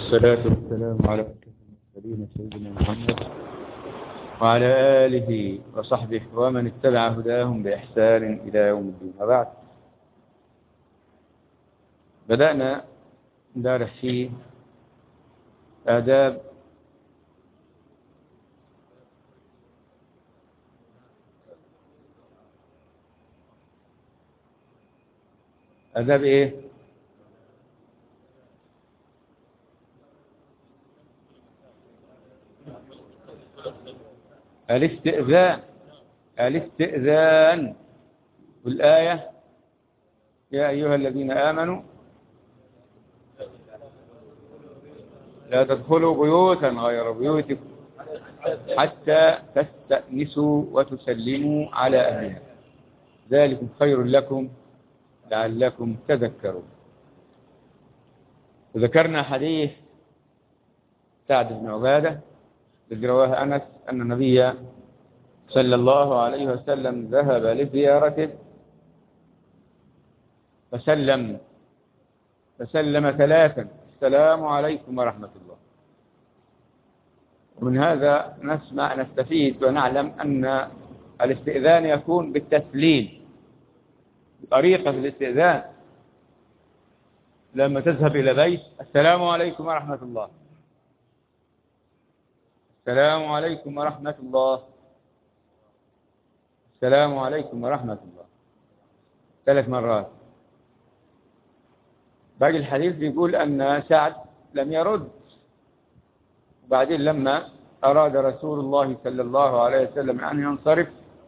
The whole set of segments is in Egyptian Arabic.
والصلاة والسلام على أشرف المرسلين سيدنا محمد وعلى آله وصحبه ومن اتبع هداهم بإحسان إلى يوم الدين وبعد بدأنا ندارس في آداب آداب إيه؟ الاستئذان الاستئذان والآية يا أيها الذين آمنوا لا تدخلوا بيوتا غير بيوتكم حتى تستأنسوا وتسلموا على أهلها ذلكم خير لكم لعلكم تذكرون وذكرنا حديث سعد بن عباده الذي رواه أنس أن النبي صلى الله عليه وسلم ذهب لزيارته فسلم فسلم ثلاثا السلام عليكم ورحمة الله ومن هذا نسمع نستفيد ونعلم أن الاستئذان يكون بالتسليم طريقة الاستئذان لما تذهب إلى بيت السلام عليكم ورحمة الله السلام عليكم ورحمة الله السلام عليكم ورحمة الله ثلاث مرات باقي الحديث بيقول أن سعد لم يرد وبعدين لما أراد رسول الله صلى الله عليه وسلم أن ينصرف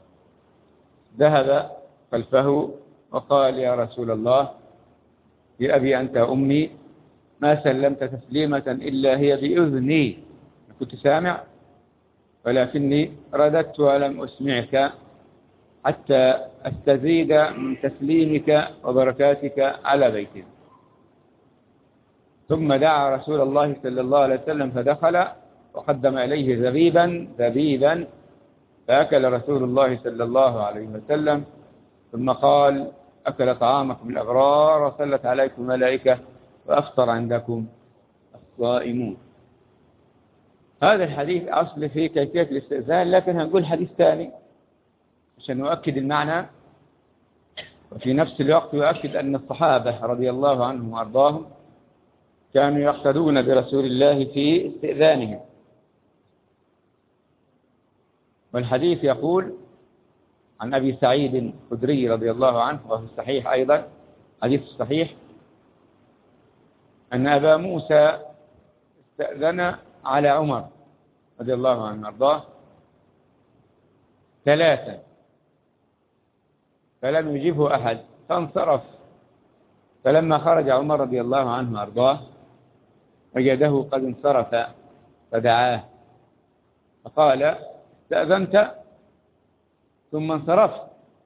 ذهب خلفه وقال يا رسول الله بأبي أنت أمي ما سلمت تسليمة إلا هي بإذني كنت سامع ولكني رددت ولم أسمعك حتى أستزيد من تسليمك وبركاتك على بيتنا ثم دعا رسول الله صلى الله عليه وسلم فدخل وقدم إليه زبيبا زبيبا فأكل رسول الله صلى الله عليه وسلم ثم قال أكل طعامكم الأبرار وصلت عليكم ملائكة وأفطر عندكم الصائمون هذا الحديث أصل في كيفية الاستئذان لكن هنقول حديث ثاني عشان نؤكد المعنى وفي نفس الوقت يؤكد أن الصحابة رضي الله عنهم وأرضاهم كانوا يقتدون برسول الله في استئذانهم والحديث يقول عن أبي سعيد الخدري رضي الله عنه وفي الصحيح أيضا حديث الصحيح أن أبا موسى استأذن على عمر رضي الله عنه وارضاه ثلاثا فلم يجبه أحد فانصرف فلما خرج عمر رضي الله عنه وارضاه وجده قد انصرف فدعاه فقال استأذنت ثم انصرفت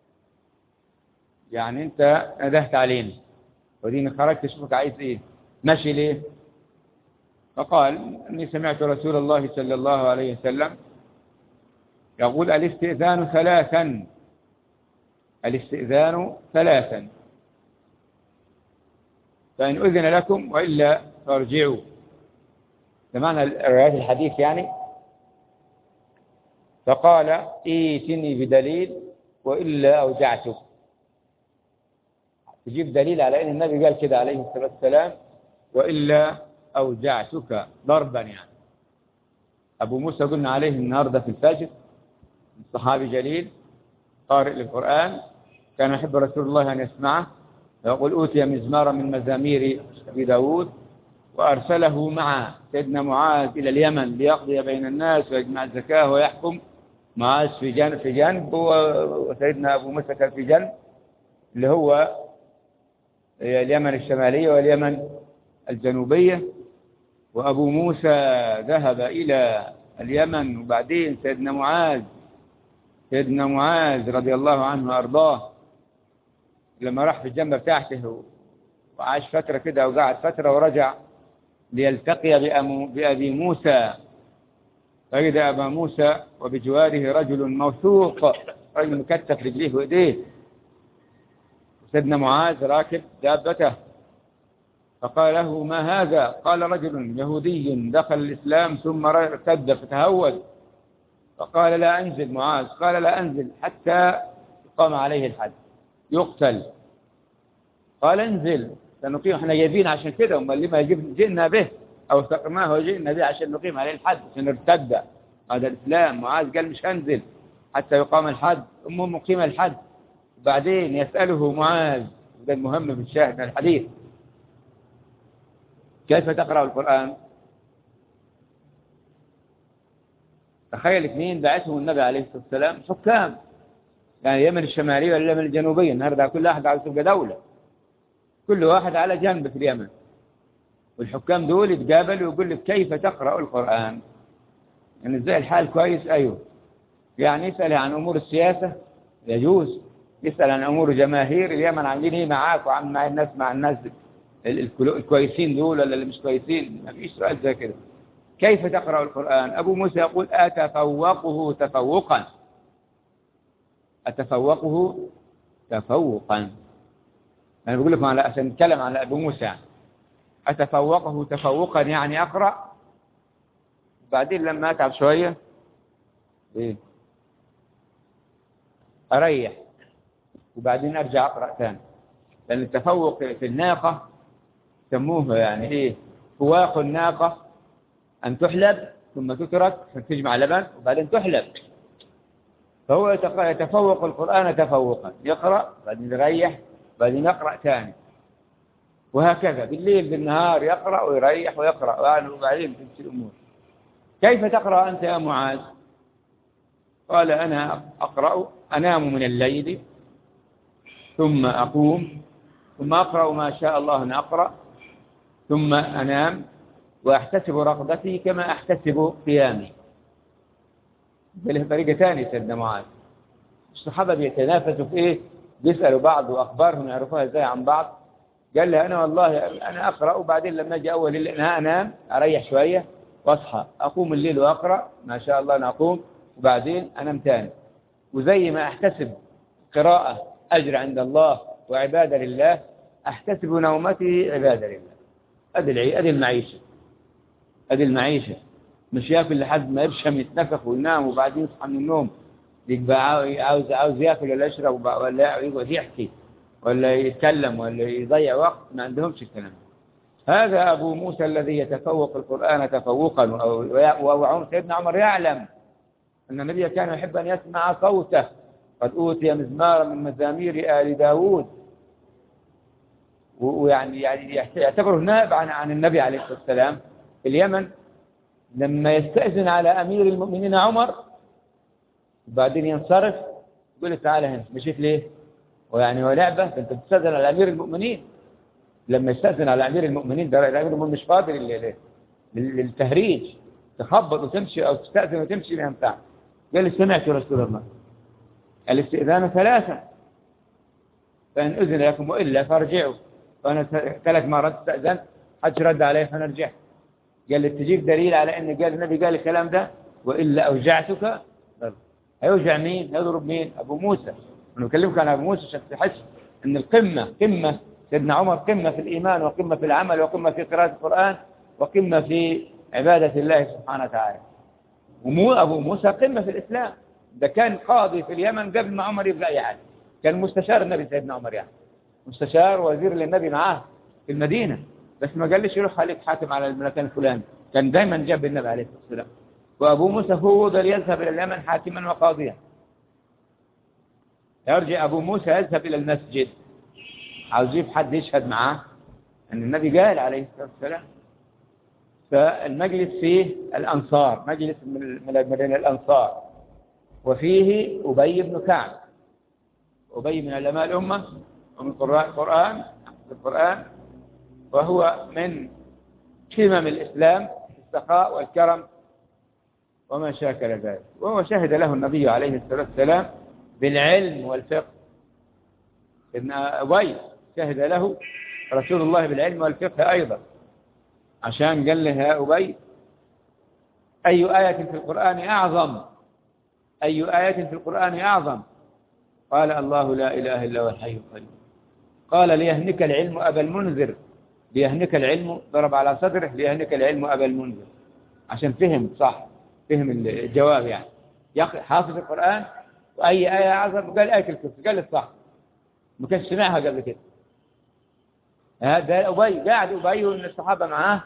يعني انت ندهت علينا وديني خرجت اشوفك عايز ايه ماشي ليه فقال اني سمعت رسول الله صلى الله عليه وسلم يقول الاستئذان ثلاثا الاستئذان ثلاثا فإن أذن لكم وإلا فارجعوا سمعنا روايات الحديث يعني فقال ائتني بدليل وإلا أوجعتك تجيب دليل على أن النبي قال كده عليه الصلاة والسلام وإلا أوجعتك ضربا يعني أبو موسى قلنا عليه النهاردة في الفجر صحابي جليل قارئ للقرآن كان يحب رسول الله أن يسمعه ويقول أوتي مزمارا من مزامير أبي داود وأرسله مع سيدنا معاذ إلى اليمن ليقضي بين الناس ويجمع الزكاة ويحكم معاذ في جانب في جانب وسيدنا أبو موسى كان في جانب اللي هو اليمن الشمالية واليمن الجنوبية وأبو موسى ذهب إلى اليمن وبعدين سيدنا معاذ سيدنا معاذ رضي الله عنه وأرضاه لما راح في الجنة بتاعته وعاش فترة كده وقعد فترة ورجع ليلتقي بأبي موسى فإذ أبا موسى وبجواره رجل موثوق رجل مكتف رجليه وإيديه سيدنا معاذ راكب دابته فقال له ما هذا قال رجل يهودي دخل الإسلام ثم ارتد فتهود فقال لا أنزل معاذ قال لا أنزل حتى يقام عليه الحد يقتل قال انزل سنقيم احنا جايبين عشان كده امال لما جئنا به او سقناه وجئنا به عشان نقيم عليه الحد عشان ارتد هذا الاسلام معاذ قال مش هنزل حتى يقام الحد المهم مقيم الحد وبعدين يسأله معاذ وده المهم في الشاهد من الحديث كيف تقرأ القرآن تخيل اثنين بعثهم النبي عليه الصلاة والسلام حكام يعني اليمن الشمالية ولا اليمن الجنوبية النهارده كل واحد عاوز تبقى دولة كل واحد على جنب في اليمن والحكام دول يتقابلوا ويقول لك كيف تقرأ القرآن يعني ازاي الحال كويس ايوه يعني يسأل عن امور السياسة يجوز يسأل عن امور جماهير اليمن عاملين ايه معاك وعم مع الناس مع الناس الكويسين دول ولا اللي مش كويسين ما فيش سؤال زي كده كيف تقرأ القرآن أبو موسى يقول أتفوقه تفوقا أتفوقه تفوقا أنا بقول لكم على عشان نتكلم على أبو موسى أتفوقه تفوقا يعني أقرأ بعدين لما أتعب شوية إيه أريح وبعدين أرجع أقرأ ثاني لأن التفوق في الناقة سموه يعني إيه فواق الناقة أن تحلب ثم تترك فتجمع لبن وبعدين تحلب فهو يتفوق القرآن تفوقا يقرأ بعدين يريح بعدين يقرأ ثاني وهكذا بالليل بالنهار يقرأ ويريح ويقرأ وبعدين تمشي الأمور كيف تقرأ أنت يا معاذ قال أنا أقرأ أنام من الليل ثم أقوم ثم أقرأ ما شاء الله أن أقرأ ثم أنام وأحتسب رغبتي كما أحتسب قيامي بله طريقة ثانية سيدنا معاذ الصحابة بيتنافسوا في إيه بيسألوا بعض وأخبارهم يعرفوها إزاي عن بعض قال لي أنا والله أنا أقرأ وبعدين لما أجي أول الليل أنا أنام أريح شوية وأصحى أقوم الليل وأقرأ ما شاء الله أنا أقوم وبعدين أنام تاني وزي ما أحتسب قراءة أجر عند الله وعبادة لله أحتسب نومتي عبادة لله أدي أدي المعيشة أدي المعيشة مش ياكل لحد ما يبشم يتنفخ وينام وبعدين يصحى من النوم يبقى عاوز عاوز ياكل ولا يشرب ولا يقعد يحكي ولا يتكلم ولا يضيع وقت ما عندهمش الكلام هذا أبو موسى الذي يتفوق القرآن تفوقا وعمر سيدنا عمر يعلم أن النبي كان يحب أن يسمع صوته قد أوتي مزمارا من مزامير آل داود ويعني يعني يعتبره نائب عن عن النبي عليه الصلاة والسلام في اليمن لما يستأذن على أمير المؤمنين عمر وبعدين ينصرف يقول له تعالى هنا مشيت ليه ويعني هو لعبة انت بتستأذن على أمير المؤمنين لما يستأذن على أمير المؤمنين ده الأمير المؤمنين مش فاضي للتهريج تخبط وتمشي أو تستأذن وتمشي ما ينفع قال لي سمعت رسول الله الاستئذان ثلاثة فإن أذن لكم وإلا فارجعوا فأنا ثلاث مرات استأذنت حج رد عليه فنرجع قال لي تجيب دليل على أن قال النبي قال الكلام ده وإلا أوجعتك هيوجع مين هيضرب مين أبو موسى أنا بكلمك عن أبو موسى عشان تحس أن القمة قمة سيدنا عمر قمة في الإيمان وقمة في العمل وقمة في قراءة القرآن وقمة في عبادة الله سبحانه وتعالى ومو أبو موسى قمة في الإسلام ده كان قاضي في اليمن قبل ما عمر يبقى أي حاجة كان مستشار النبي سيدنا عمر يعني مستشار وزير للنبي معاه في المدينة بس ما قالش يروح خليك حاكم على المكان الفلاني كان دايما جاب النبي عليه الصلاة والسلام وأبو موسى هو ذا يذهب إلى اليمن حاكما وقاضيا يرجع أبو موسى يذهب إلى المسجد عاوز يجيب حد يشهد معاه أن النبي قال عليه الصلاة والسلام فالمجلس فيه الأنصار مجلس من الأنصار وفيه أبي بن كعب أبي من علماء الأمة ومن قراء القرآن القرآن وهو من قمم الإسلام السخاء والكرم وما شاكل ذلك وهو شهد له النبي عليه الصلاة والسلام بالعلم والفقه ابن أبي شهد له رسول الله بالعلم والفقه أيضا عشان قال له يا أبي أي آية في القرآن أعظم أي آية في القرآن أعظم قال الله لا إله إلا هو الحي القيوم قال ليهنك العلم أبا المنذر ليهنك العلم ضرب على صدره ليهنك العلم أبا المنذر عشان فهم صح فهم الجواب يعني يا أخي حافظ القرآن وأي آية أعظم قال آية الكرسي قال الصح ما كانش سمعها قبل كده هذا أبي قاعد أبي وإن الصحابة معاه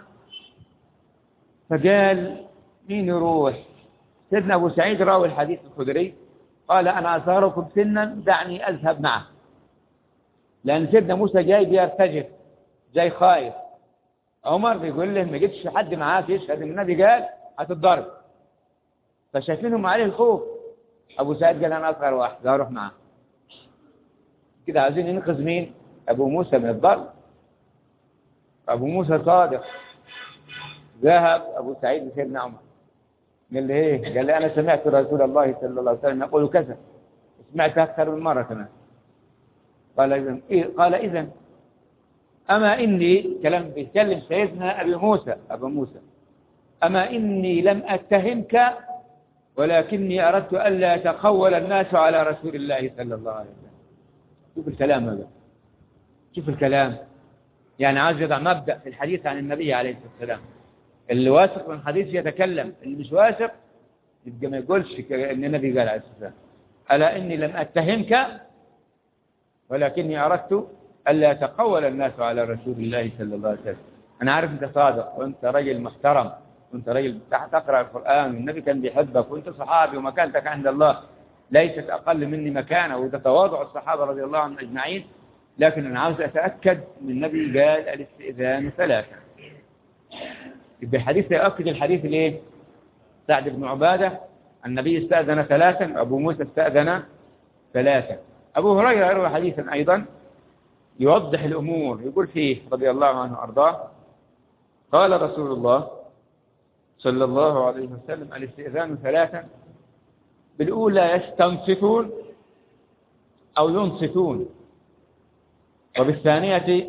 فقال مين يروح سيدنا أبو سعيد راوي الحديث الخدري قال أنا أصغركم سنا دعني أذهب معه لأن سيدنا موسى جاي بيرتجف جاي خايف عمر بيقول له ما جبتش حد معاك يشهد ان النبي قال هتتضرب فشايفينهم عليه الخوف ابو سعيد قال انا اصغر واحد لا اروح معاه كده عايزين ينقذ مين ابو موسى من الضرب ابو موسى صادق ذهب ابو سعيد لسيدنا عمر قال له ايه قال لي انا سمعت رسول الله صلى الله عليه وسلم يقول كذا سمعت اكثر من مره كمان قال اذا إيه؟ قال اذا أما إني كلام بيتكلم سيدنا أبي موسى أبو موسى أما إني لم أتهمك ولكني أردت ألا يتقول الناس على رسول الله صلى الله عليه وسلم شوف الكلام هذا شوف الكلام يعني عايز يضع مبدأ في الحديث عن النبي عليه الصلاة والسلام اللي واثق من الحديث يتكلم اللي مش واثق يبقى ما يقولش ان النبي قال عليه الصلاة والسلام ألا إني لم أتهمك ولكني أردت ألا يتقول الناس على رسول الله صلى الله عليه وسلم أنا عارف أنت صادق وأنت رجل محترم وأنت رجل تقرأ القرآن والنبي كان بيحبك وأنت صحابي ومكانتك عند الله ليست أقل مني مكانة وتتواضع الصحابة رضي الله عنهم أجمعين لكن أنا عاوز أتأكد من النبي قال الاستئذان ثلاثة يبقى الحديث يؤكد الحديث ليه سعد بن عبادة النبي استأذن ثلاثا أبو موسى استأذن ثلاثا أبو هريرة يروي حديثا أيضا يوضح الأمور يقول فيه رضي الله عنه وأرضاه قال رسول الله صلى الله عليه وسلم الاستئذان ثلاثا بالأولى يستنصتون أو ينصتون وبالثانية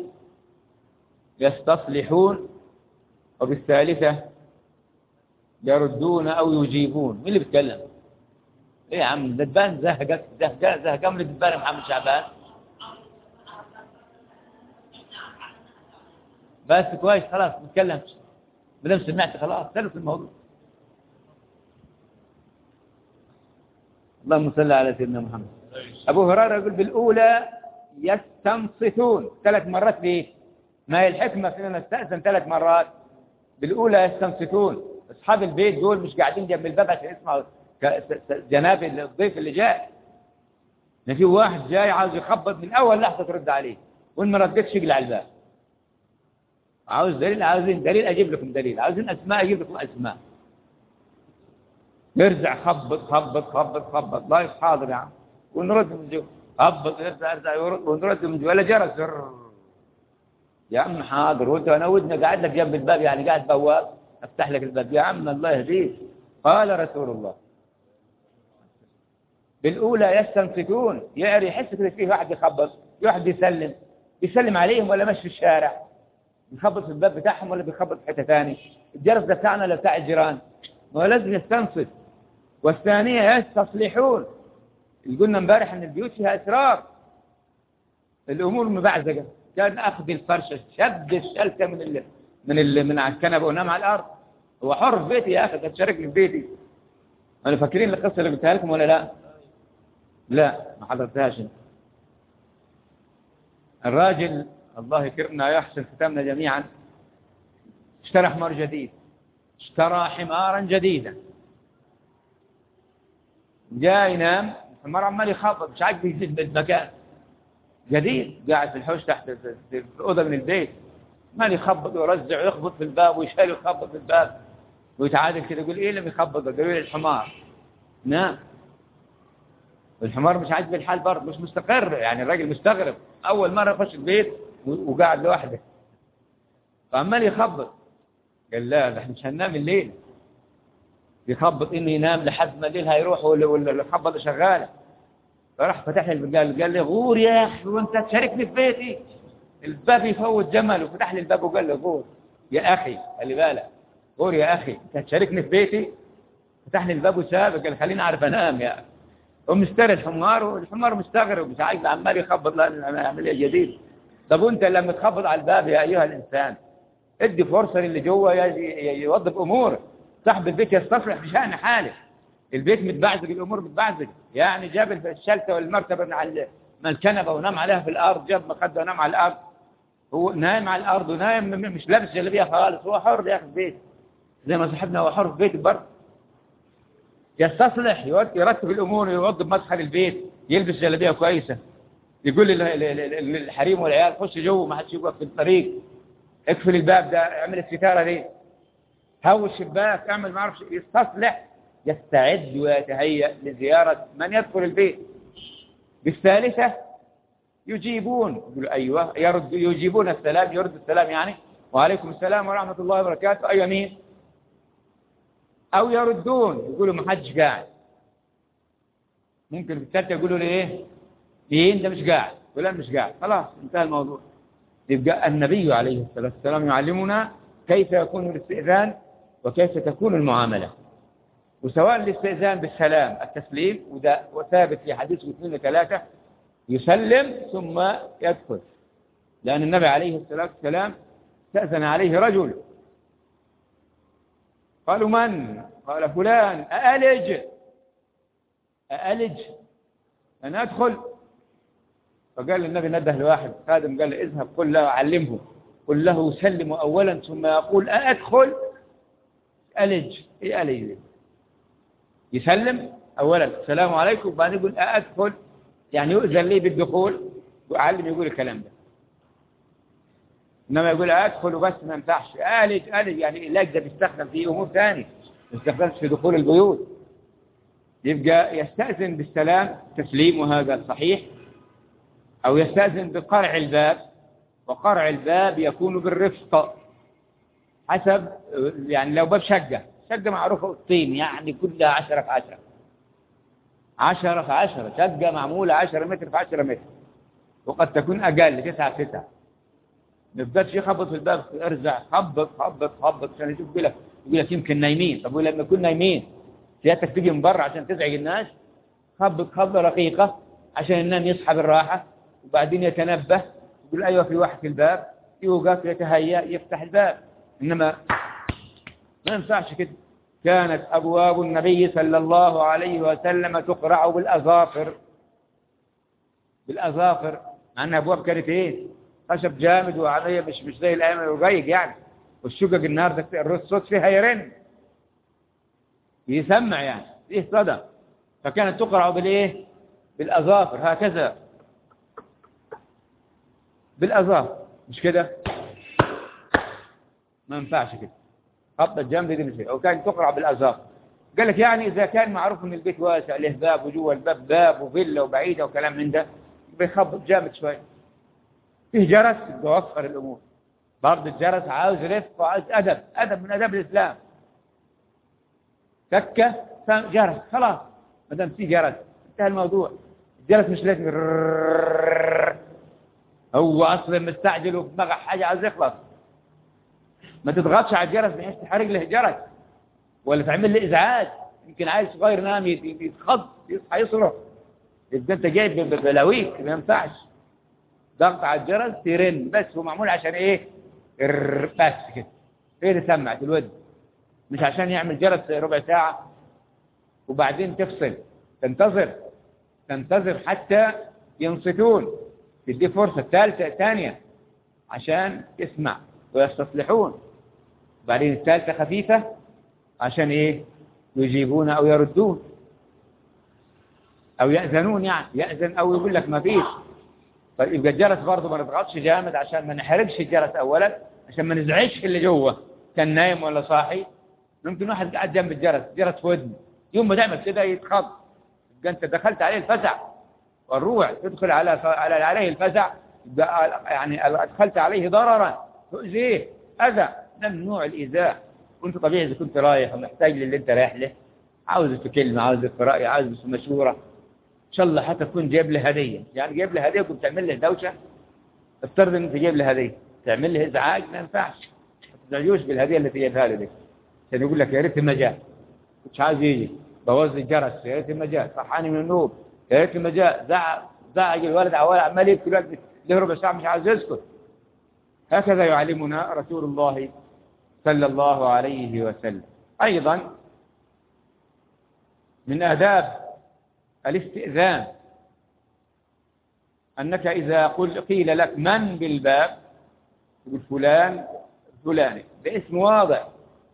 يستصلحون وبالثالثة يردون أو يجيبون مين اللي بيتكلم ايه يا عم دبان زهقك زهقان زهقان من الدبان محمد شعبان بس كويس خلاص ما تتكلمش ما دام سمعت خلاص في الموضوع اللهم صل على سيدنا محمد ابو هريره يقول بالاولى يستنصتون ثلاث مرات ليه ما هي الحكمه في ان نستاذن ثلاث مرات بالاولى يستنصتون اصحاب البيت دول مش قاعدين جنب الباب عشان يسمعوا جناب الضيف اللي جاء ان في واحد جاي عاوز يخبط من اول لحظه ترد عليه وان ما ردتش يقلع الباب عاوز دليل عاوزين دليل اجيب لكم دليل عاوزين اسماء اجيب لكم اسماء يرجع خبط خبط خبط خبط لا حاضر يا عم ونرد من جوا خبط يرجع يرجع ونرد من جوا ولا جرس يا عم حاضر وانت انا ودنا قاعد لك جنب الباب يعني قاعد بواب افتح لك الباب يا عم الله يهديك قال رسول الله بالاولى يستنصتون يعني يحس كده فيه واحد يخبط واحد يسلم يسلم عليهم ولا ماشي في الشارع بيخبط في الباب بتاعهم ولا بيخبط في حته ثانيه الجرس ده بتاعنا ولا بتاع الجيران ما هو لازم يستنصت والثانيه يستصلحون قلنا امبارح ان البيوت فيها اسرار الامور مبعزقه كان اخذ الفرشه شد الشلته من ال... من ال... من على الكنبه ونام على الارض هو حر في بيتي يا اخي تشاركني في بيتي انا فاكرين القصه اللي قلتها لكم ولا لا لا ما حضرتهاش الراجل الله يكرمنا ويحسن ختامنا جميعا اشترى حمار جديد اشترى حمارا جديدا جاء ينام الحمار عمال يخبط مش عاجبه يزيد بالمكان جديد قاعد في الحوش تحت في الأوضة من البيت عمال يخبط ويرزع ويخبط في الباب ويشال ويخبط في الباب ويتعادل كده يقول ايه اللي بيخبط قالوا لي الحمار نام والحمار مش عاجب الحال برضه مش مستقر يعني الراجل مستغرب اول مره يخش البيت وقاعد لوحده فعمال يخبط قال لا ده احنا مش هننام الليل يخبط انه ينام لحد ما الليل هيروح والخبطه شغاله فراح فتح لي قال قال لي غور يا اخي وانت تشاركني في بيتي الباب يفوت جمل وفتح لي الباب وقال لي غور يا اخي خلي بالك غور يا اخي انت تشاركني في بيتي فتح لي الباب وسابق قال خليني اعرف انام يا اخي ومشتري الحمار والحمار مستغرب مش عايز عمال يخبط لا عمليه جديد طب وانت لما تخبط على الباب يا ايها الانسان ادي فرصه للي جوه يوظف اموره صاحب البيت يستصلح بشان حاله البيت متبعزق الامور متبعزق يعني جاب الشلته والمرتبه من على من الكنبه ونام عليها في الارض جاب مخده ونام على الارض هو نايم على الارض ونايم مش لابس جلابيه خالص هو حر يا اخي في البيت زي ما صاحبنا هو حر في بيت برضه يستصلح يرتب الامور يوضب مدخل البيت يلبس جلابيه كويسه يقول للحريم والعيال خش جوه ما حدش يوقف في الطريق اقفل الباب ده اعمل الستاره دي هو الشباك اعمل ما اعرفش يستصلح يستعد ويتهيأ لزيارة من يدخل البيت بالثالثة يجيبون يقولوا أيوة يرد يجيبون السلام يرد السلام يعني وعليكم السلام ورحمة الله وبركاته أي مين أو يردون يقولوا ما حدش قاعد ممكن في الثالثة يقولوا لي إيه مين ده مش قاعد فلان مش قاعد خلاص انتهى الموضوع يبقى النبي عليه الصلاة والسلام يعلمنا كيف يكون الاستئذان وكيف تكون المعاملة وسواء الاستئذان بالسلام التسليم وده وثابت في حديث اثنين وثلاثة يسلم ثم يدخل لأن النبي عليه الصلاة والسلام استأذن عليه رجل قالوا من؟ قال فلان أألج أألج أنا أدخل فقال النبي نده لواحد خادم قال له اذهب قل له علمه قل له سلم أولا ثم يقول أأدخل ألج إيه ألج يسلم أولا السلام عليكم وبعدين يقول أدخل يعني يؤذن لي بالدخول وأعلم يقول الكلام ده إنما يقول أدخل وبس ما ينفعش ألج ألج يعني اللاج ده بيستخدم في أمور ثانية ما يستخدمش في دخول البيوت يبقى يستأذن بالسلام تسليم وهذا صحيح أو يستأذن بقرع الباب وقرع الباب يكون بالرفق حسب يعني لو باب شقة شقة معروفة الطين يعني كلها عشرة في عشرة عشرة في عشرة شقة معمولة عشرة متر في عشرة متر وقد تكون أقل تسعة في تسعة ما يبدأش يخبط في الباب ارجع خبط خبط خبط عشان يشوف يقول لك يقول لك يمكن نايمين طب ولما نكون نايمين سيادتك تيجي من بره عشان تزعج الناس خبط خبطة رقيقة عشان النام يصحى بالراحة وبعدين يتنبه يقول أيوة في واحد في الباب يوقف يتهيأ يفتح الباب إنما ما ينفعش كده كانت أبواب النبي صلى الله عليه وسلم تقرع بالأظافر بالأظافر مع أن أبواب كانت إيه خشب جامد وعليها مش مش زي الأيام الرقيق يعني والشقق النهارده الصوت فيها يرن يسمع يعني فيه صدى فكانت تقرع بالإيه بالأظافر هكذا بالأظافر مش كده ما ينفعش كده خط الجنب دي مش او كان تقرع بالأظافر قال لك يعني إذا كان معروف إن البيت واسع له باب وجوه الباب باب وفيلا وبعيدة وكلام من ده بيخبط جامد شوية فيه جرس بيوفر الأمور برضه الجرس عاوز رفق وعاوز أدب أدب من أدب الإسلام سكة جرس خلاص ما دام في جرس انتهى الموضوع الجرس مش لازم هو أصلا مستعجل وبدماغه حاجة عاوز يخلص ما تضغطش على الجرس بحيث تحرق له الجرس ولا تعمل له ازعاج يمكن عيل صغير نام يتخض يصحى يصرخ يبقى انت جايب بلاويك ما ينفعش ضغط على الجرس ترن بس هو معمول عشان ايه بس كده هي اللي سمعت الود مش عشان يعمل جرس ربع ساعة وبعدين تفصل تنتظر تنتظر حتى ينصتون تدي فرصة ثالثة ثانية عشان يسمع ويستصلحون بعدين الثالثة خفيفة عشان ايه يجيبون او يردون او يأذنون يعني يأذن او يقول لك ما فيش طيب يبقى الجرس برضه ما نضغطش جامد عشان ما نحرقش الجرس اولا عشان ما نزعجش اللي جوه كان نايم ولا صاحي ممكن واحد قاعد جنب الجرس جرس في ودنه يوم ما تعمل كده يتخض يبقى انت دخلت عليه الفزع والروع تدخل على على عليه الفزع يعني ادخلت عليه ضررا تؤذيه أذى ممنوع الإيذاء وانت طبيعي إذا كنت رايح ومحتاج للي انت رايح له عاوز في كلمة عاوز في رأي عاوز في مشورة إن شاء الله حتى تكون جايب له هدية يعني جايب له هدية وكنت تعمل له دوشة افترض ان انت جايب له هدية تعمل له ازعاج ما ينفعش ما تزعجوش بالهدية اللي جايبها له دي عشان يقول لك يا ريت ما جاء مش عايز يجي بوظ الجرس يا ريت ما جاء صحاني من النوم يا ريت ما جاء زعق زعق الولد عوال عمال يبكي الولد له ربع ساعة مش عايز يسكت هكذا يعلمنا رسول الله صلى الله عليه وسلم أيضا من آداب الاستئذان أنك إذا قل قيل لك من بالباب تقول فلان فلاني باسم واضح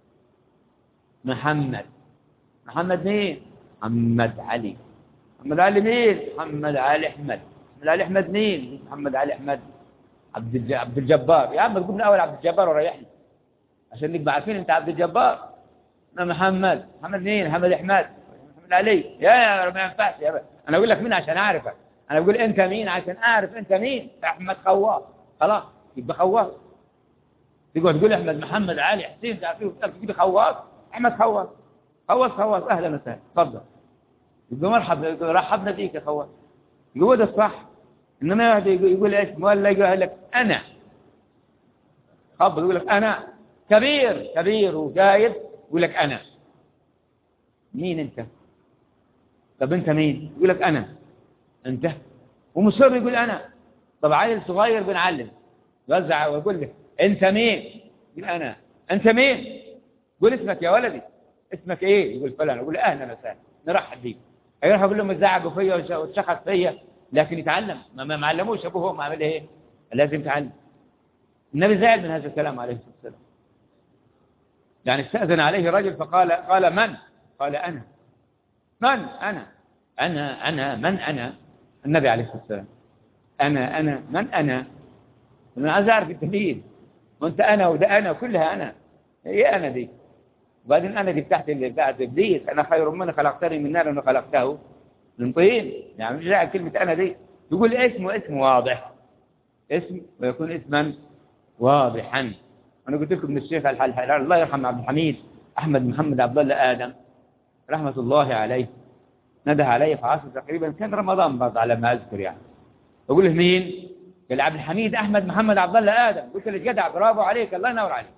محمد محمد مين محمد علي محمد علي مين محمد علي أحمد محمد علي أحمد مين محمد علي أحمد عبد عبد الجبار يا عم تقول من أول عبد الجبار وريحني عشان نبقى عارفين أنت عبد الجبار أنا محمد محمد مين محمد أحمد محمد علي يا يا ما ينفعش يا أنا أقول لك مين عشان أعرفك أنا بقول أنت مين عشان أعرف أنت مين أحمد خواص خلاص يبقى خواص تقعد تقول أحمد محمد علي حسين تعرفيه تجيب خواص أحمد خواص خواص خواص أهلا وسهلا تفضل يبقى مرحبا رحبنا بيك يا خواص يقول ده الصح إنما واحد يقول إيش ولا يقول لك أنا خبط يقول لك أنا كبير كبير وجايب يقول لك أنا مين أنت طب أنت مين يقول لك أنا أنت ومصر يقول أنا طب عيل صغير بنعلم يوزع ويقول لك أنت مين يقول أنا أنت مين قول اسمك يا ولدي اسمك إيه يقول فلان يقول أهلا وسهلا نرحب بيك هيروح يقول لهم يزعقوا فيا وتشخص فيا لكن يتعلم ما ما علموش ابوه هم عمل ايه لازم يتعلم النبي زعل من هذا الكلام عليه الصلاه والسلام يعني استأذن عليه رجل فقال قال من قال أنا من أنا أنا أنا من أنا النبي عليه الصلاة والسلام أنا أنا من أنا أنا عايز أعرف أنت مين وأنت أنا وده أنا وكلها أنا هي أنا دي وبعدين أنا دي بتاعت اللي بتاعت إبليس أنا خير من خلقتني من نار وخلقته من طين يعني مش داعي كلمة أنا دي يقول اسمه اسم واضح اسم ويكون اسما واضحا أنا قلت لكم من الشيخ الحلال الله يرحم عبد الحميد أحمد محمد عبد الله آدم رحمة الله عليه نده علي في عصر تقريبا كان رمضان برضه على ما أذكر يعني أقول له مين؟ قال عبد الحميد أحمد محمد عبد الله آدم قلت له جدع برافو عليك الله ينور عليك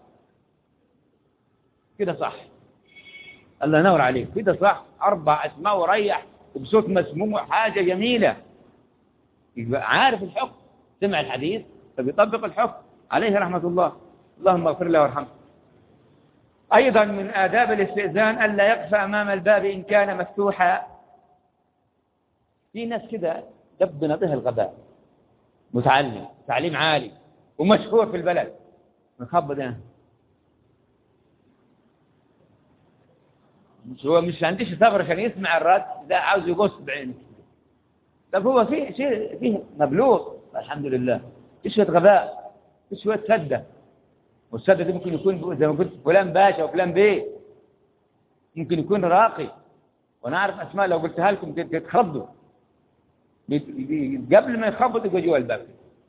كده صح الله ينور عليك كده صح أربع أسماء وريح وبصوت مسموع حاجة جميلة يبقى عارف الحكم سمع الحديث فبيطبق الحكم عليه رحمة الله اللهم اغفر له وارحمه أيضا من آداب الاستئذان ألا يقف أمام الباب إن كان مفتوحا في ناس كده دبنا به الغباء متعلم تعليم عالي ومشهور في البلد نخبط ده مش هو مش عنديش صبر عشان يسمع الرد ده عاوز يقص بعينه طب هو في شيء فيه مبلوغ الحمد لله في شويه غباء في شويه سده والسده دي ممكن يكون زي ما قلت فلان باشا وفلان بيه ممكن يكون راقي وانا اعرف اسماء لو قلتها لكم تتخضوا قبل ما يخبط يقول جوا الباب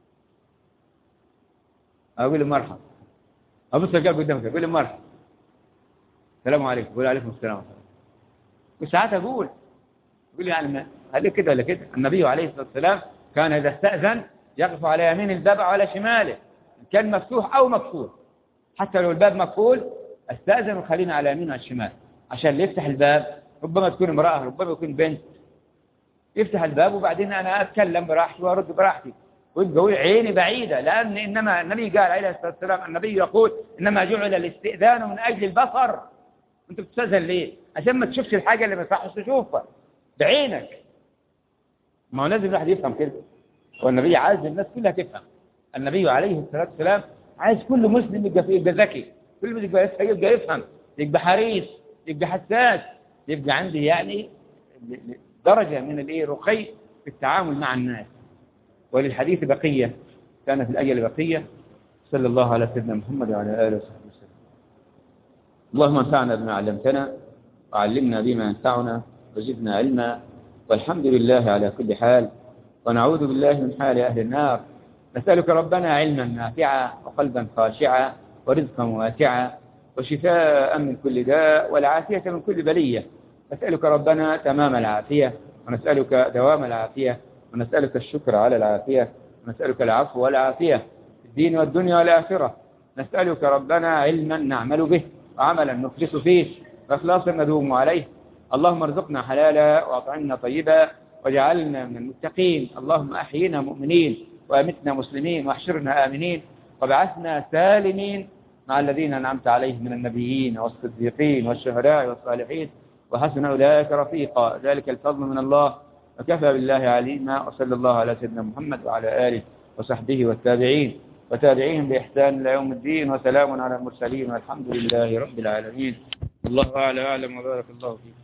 اقول له مرحبا ابص القلب قدامك اقول له مرحبا السلام عليكم يقول عليكم السلام وساعات اقول يقول يعني ما هل كده ولا كده النبي عليه الصلاه والسلام كان اذا استاذن يقف على يمين الباب او على شماله كان مفتوح او مقفول حتى لو الباب مقفول استاذن وخلينا على يمين وعلى الشمال عشان اللي يفتح الباب ربما تكون امراه ربما يكون بنت يفتح الباب وبعدين انا اتكلم براحتي وارد براحتي ويبقى عيني بعيدة لأن إنما النبي قال عليه الصلاة والسلام النبي يقول إنما جعل الاستئذان من أجل البصر أنت بتستأذن ليه عشان ما تشوفش الحاجة اللي ما يصحش تشوفها بعينك ما هو لازم الواحد يفهم كده والنبي عايز الناس كلها تفهم النبي عليه الصلاة والسلام عايز كل مسلم يبقى يبقى ذكي كل مسلم يبقى يبقى يفهم يبقى حريص يبقى حساس يبقى عندي يعني درجة من الايه رقي في التعامل مع الناس وللحديث بقية كان في الأجل بقية صلى الله على سيدنا محمد وعلى آله وصحبه وسلم اللهم انفعنا بما علمتنا وعلمنا بما ينفعنا وزدنا علما والحمد لله على كل حال ونعوذ بالله من حال أهل النار نسألك ربنا علما نافعا وقلبا خاشعا ورزقا واسعا وشفاء من كل داء والعافية من كل بلية نسألك ربنا تمام العافية ونسألك دوام العافية ونسألك الشكر على العافية ونسألك العفو والعافية في الدين والدنيا والآخرة نسألك ربنا علما نعمل به وعملا نخلص فيه وإخلاصا ندوم عليه اللهم ارزقنا حلالا وأطعمنا طيبا وجعلنا من المتقين اللهم أحينا مؤمنين وأمتنا مسلمين واحشرنا آمنين وبعثنا سالمين مع الذين أنعمت عليهم من النبيين والصديقين والشهداء والصالحين وحسن أولئك رفيقا ذلك الفضل من الله وكفى بالله عليما وصلى الله على سيدنا محمد وعلى آله وصحبه والتابعين وتابعيهم بإحسان إلى يوم الدين وسلام على المرسلين والحمد لله رب العالمين الله أعلى أعلم وبارك الله فيكم